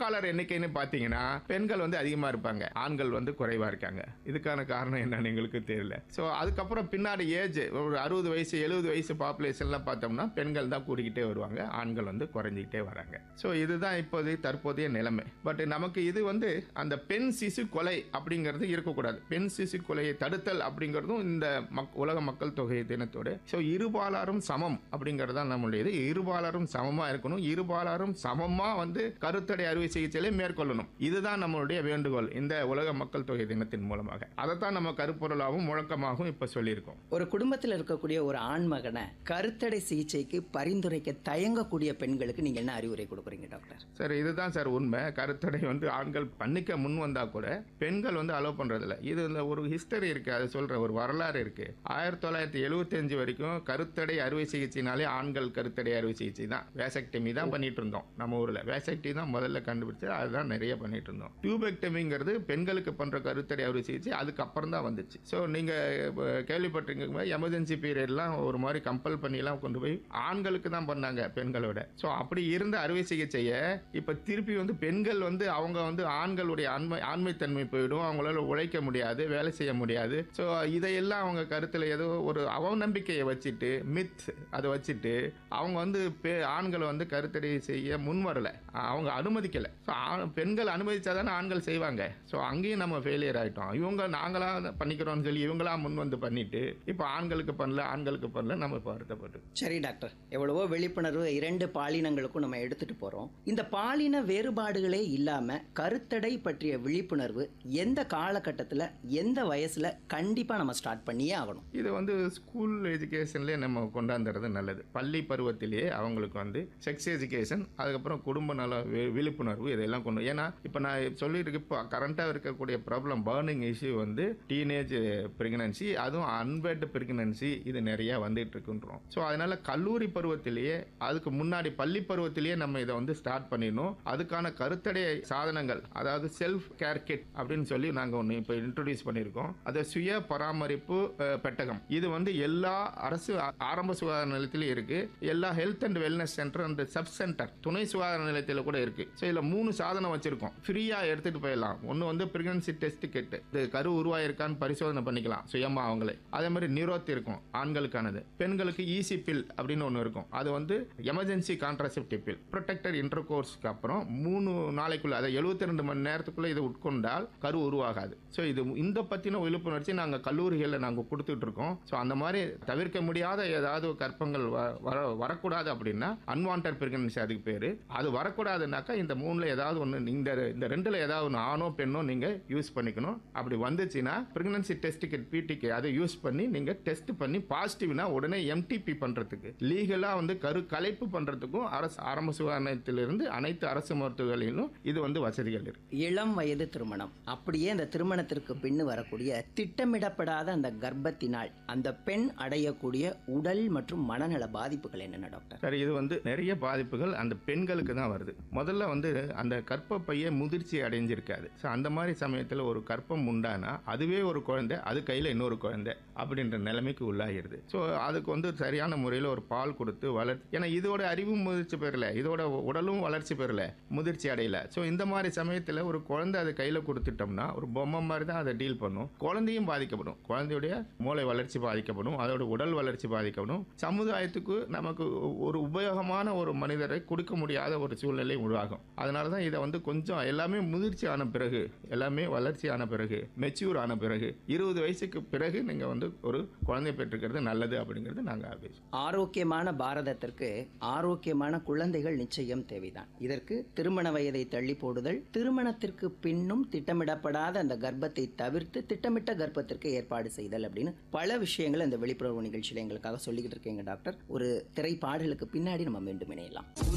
தொழிலாளர் எண்ணிக்கைன்னு பார்த்தீங்கன்னா பெண்கள் வந்து அதிகமாக இருப்பாங்க ஆண்கள் வந்து குறைவாக இருக்காங்க இதுக்கான காரணம் என்னன்னு எங்களுக்கு தெரியல ஸோ அதுக்கப்புறம் பின்னாடி ஏஜ் ஒரு அறுபது வயசு எழுபது வயசு பாப்புலேஷன்லாம் பார்த்தோம்னா பெண்கள் தான் கூடிக்கிட்டே வருவாங்க ஆண்கள் வந்து குறைஞ்சிக்கிட்டே வராங்க ஸோ இதுதான் இப்போது தற்போதைய நிலைமை பட் நமக்கு இது வந்து அந்த பெண் சிசு கொலை அப்படிங்கிறது இருக்கக்கூடாது பெண் சிசு கொலையை தடுத்தல் அப்படிங்கிறதும் இந்த மக் உலக மக்கள் தொகை தினத்தோட ஸோ இருபாலாரும் சமம் அப்படிங்கிறது தான் நம்மளுடையது இருபாலாரும் சமமாக இருக்கணும் இருபாலாரும் சமமாக வந்து கருத்தடை அறுவை சிகிச்சையை மேற்கொள்ளணும் இதுதான் நம்மளுடைய வேண்டுகோள் இந்த உலக மக்கள் தொகை தினத்தின் மூலமாக அதைத்தான் நம்ம கருப்பொருளாகவும் முழக்கமாகவும் இப்போ சொல்லியிருக்கோம் ஒரு குடும்பத்தில் இருக்கக்கூடிய ஒரு ஆண் மகனை கருத்தடை சிகிச்சைக்கு பரிந்துரைக்க தயங்கக்கூடிய பெண்களுக்கு நீங்க என்ன அறிவுரை கொடுக்குறீங்க டாக்டர் சார் இதுதான் சார் உண்மை கருத்தடை வந்து ஆண்கள் பண்ணிக்க முன் வந்தா கூட பெண்கள் வந்து அலோவ் பண்றதில்ல இது இந்த ஒரு ஹிஸ்டரி இருக்கு அது சொல்ற ஒரு வரலாறு இருக்கு ஆயிரத்தி தொள்ளாயிரத்தி எழுபத்தஞ்சு வரைக்கும் கருத்தடை அறுவை சிகிச்சைனாலே ஆண்கள் கருத்தடை அறுவை சிகிச்சை தான் வேசக்டமி தான் பண்ணிட்டு இருந்தோம் நம்ம ஊர்ல வேசக்டி தான் முதல்ல கண்டுபிடிச்சு அதுதான் நிறைய பண்ணிட்டு இருந்தோம் டியூபெக்டமிங்கிறது பெண்களுக்கு பண்ற கருத்தடை அறுவை சிகிச்சை அதுக்கப்புறம் தான் வந்துச்சு ஸோ நீங்க அஹ், கேள்விப்பட்டிருக்கீங்க எமர்ஜென்சி பீரியட்லாம் ஒரு மாதிரி கம்பல் பண்ணிலாம் கொண்டு போய் ஆண்களுக்கு தான் பண்ணாங்க பெண்களோட ஸோ அப்படி இருந்த அறுவை சிகிச்சையை இப்போ திருப்பி வந்து பெண்கள் வந்து அவங்க வந்து ஆண்களுடைய ஆண்மை ஆண்மைத்தன்மை போயிடும் அவங்களால உழைக்க முடியாது வேலை செய்ய முடியாது ஸோ இதையெல்லாம் அவங்க கருத்தில் ஏதோ ஒரு அவநம்பிக்கையை வச்சுட்டு மித் அதை வச்சுட்டு அவங்க வந்து பெ- ஆண்களை வந்து கருத்தடை செய்ய முன் வரல அவங்க அனுமதிக்கலை ஸோ பெண்கள் அனுமதிச்சா தானே ஆண்கள் செய்வாங்க ஸோ அங்கேயும் நம்ம ஃபெயிலியர் ஆகிட்டோம் இவங்க நாங்களா பண்ணிக்கிறோம்னு சொல்லி இவங்களா முன் வந்து பண்ணிட்டு இப்போ ஆண்களுக்கு பண்ணல ஆண்களுக்கு பண்ணல நம்ம இப்போ வருத்தப்பட்டு சரி டாக்டர் எவ்வளவோ விழிப்புணர்வு இரண்டு பாலினங்களுக்கும் நம்ம எடுத்துட்டு போறோம் இந்த பாலின வேறுபாடுகளே இல்லாம கருத்தடை பற்றிய விழிப்புணர்வு எந்த காலகட்டத்தில் எந்த வயசுல கண்டிப்பா நம்ம ஸ்டார்ட் பண்ணியே ஆகணும் இது வந்து ஸ்கூல் எஜுகேஷன்லேயே நம்ம கொண்டாந்துறது நல்லது பள்ளி பருவத்திலேயே அவங்களுக்கு வந்து செக்ஸ் எஜுகேஷன் அதுக்கப்புறம் குடும்ப நல வி- விழிப்புணர்வு இதெல்லாம் கொண்டு ஏன்னா இப்போ நான் சொல்லிட்டு இப்போ கரண்ட்டாக இருக்கக்கூடிய ப்ராப்ளம் பர்னிங் இஷ்யூ வந்து டீனேஜ் பிரெக்னன்சி அதுவும் அன்வெட் பிரெக்னன்சி இது நிறைய வந்துட்டு இருக்குன்றோம் ஸோ அதனால கல்லூரி பருவத்திலேயே அதுக்கு முன்னாடி பள்ளி பருவத்திலேயே நம்ம இதை வந்து ஸ்டார்ட் பண்ணிடணும் அதுக்கான கருத்தடை சாதனங்கள் அதாவது செல்ஃப் கேர் கிட் அப்படின்னு சொல்லி நாங்கள் ஒன்று இப்போ இன்ட்ரடியூஸ் பண்ணியிருக்கோம் அதை சுய பராமரிப்பு அஹ், பெட்டகம் இது வந்து எல்லா அரசு ஆ- ஆரம்ப சுகாதார நிலையத்திலும் இருக்கு எல்லா health and wellness centre and sub centre துணை சுகாதார நிலையத்தில் கூட இருக்கு ஸோ இதில் மூணு சாதனம் வச்சிருக்கோம் ஃப்ரீயா எடுத்துட்டு போயிடலாம் ஒன்று வந்து பிரெக்னன்சி டெஸ்ட் கிட் இது கரு உருவாயிருக்கான்னு பரிசோதனை பண்ணிக்கலாம் சுயமா அவங்களே அதே மாதிரி நிரோத் இருக்கும் ஆண்களுக்கானது பெண்களுக்கு ஈசி பில் அப்படின்னு ஒன்று இருக்கும் அது வந்து எமர்ஜென்சி கான்ட்ராசெப்டிவ் பில் ப்ரொடெக்டர் இன்டர்கோர்ஸ்க்கு அப்புறம் மூணு நாளைக்குள்ள அதை 72 ரெண்டு மணி நேரத்துக்குள்ள இதை உட்கொண்டால் கரு உருவாகாது ஸோ இது இந்த பற்றின விழிப்புணர்ச்சி நாங்கள் கல்லூரிகளில் நாங்கள் கொடுத்துட்டு இருக்கோம் ஸோ அந்த மாதிரி தவிர்க்க முடியாத ஏதாவது கற்பங்கள் வ- வர வரக்கூடாது அப்படின்னா அன்வான்ட் பிரெக்னன்சி அதுக்கு பேர் அது வரக்கூடாதுனாக்கா இந்த மூணில் ஏதாவது ஒன்று இந்த இந்த ரெண்டில் ஏதாவது ஒன்று ஆணோ பெண்ணோ நீங்கள் யூஸ் பண்ணிக்கணும் அப்படி வந்துச்சுன்னா பிரெக்னன்சி டெஸ்ட் கிட் பிடிக்கு அதை யூஸ் பண்ணி நீங்கள் டெஸ்ட் பண்ணி பாசிட்டிவ்னா உடனே எம்டிபி பண்ணுறதுக்கு லீகலாக வந்து கரு கலைப்பு பண்ணுறதுக்கும் அரசு ஆரம்ப சுகாதாரத்திலிருந்து அனைத்து அரசு மருத்துவர்களிலும் இது வந்து வசதிகள் இருக்கு இளம் வயது திருமணம் அப்படியே அந்த திருமணத்திற்கு பின்னு வரக்கூடிய திட்டமிடப்படாத அந்த கர்ப்பத்தினால் அந்த பெண் அடையக்கூடிய உடல் மற்றும் மனநல பாதிப்புகள் என்னென்ன டாக்டர் சரி இது வந்து நிறைய பாதிப்புகள் அந்த பெண்களுக்கு தான் வருது முதல்ல வந்து அந்த கர்ப்பப்பைய முதிர்ச்சி அடைஞ்சிருக்காது ஸோ அந்த மாதிரி சமயத்தில் ஒரு கர்ப்பம் உண்டானா அதுவே ஒரு குழந்தை அது கையில் இன்னொரு குழந்தை அப்படின்ற நிலைமைக்கு உள்ளாகிருது ஸோ அதுக்கு வந்து சரியான முறையில் ஒரு பால் கொடுத்து வளர் ஏன்னா இதோட அறிவும் முதிர்ச்சி பெறல இதோட உடலும் வளர்ச்சி பெறல முதிர்ச்சி அடையல ஸோ இந்த மாதிரி சமயத்தில் ஒரு குழந்தை அதை கையில் கொடுத்துட்டோம்னா ஒரு பொம்மை மாதிரி தான் அதை டீல் பண்ணும் குழந்தையும் பாதிக்கப்படும் குழந்தையுடைய மூளை வளர்ச்சி பாதிக்கப்படும் அதோட உடல் வளர்ச்சி பாதிக்கப்படும் சமுதாயத்துக்கு நமக்கு ஒரு உபயோகமான ஒரு மனிதரை கொடுக்க முடியாத ஒரு சூழ்நிலை உருவாகும் அதனால தான் இதை வந்து கொஞ்சம் எல்லாமே முதிர்ச்சி ஆன பிறகு எல்லாமே வளர்ச்சி ஆன பிறகு மெச்சூர் ஆன பிறகு இருபது வயசுக்கு பிறகு நீங்கள் வந்து ஒரு குழந்தை பெற்றுக்கிறது நல்லது அப்படிங்கிறது நாங்கள் பேசுவோம் ஆரோக்கியமான பாரதத்திற்கு ஆரோக்கியமான குழந்தைகள் நிச்சயம் தேவைதான் இதற்கு திருமண வயதை தள்ளி போடுதல் திருமணத்திற்கு பின்னும் திட்டமிடப்படாத அந்த கர்ப்பத்தை தவிர்த்து திட்டமிட்ட கர்ப்பத்திற்கு ஏற்பாடு செய்தல் அப்படின்னு பல விஷயங்கள் இந்த விழிப்புணர்வு நிகழ்ச்சியில் எங்களுக்காக சொல்லிக்கிட்டு இருக்கீங்க டாக்டர் ஒரு திரைப்பாடலுக்கு பின்னாடி நம்ம மீண்டும் இணையலாம்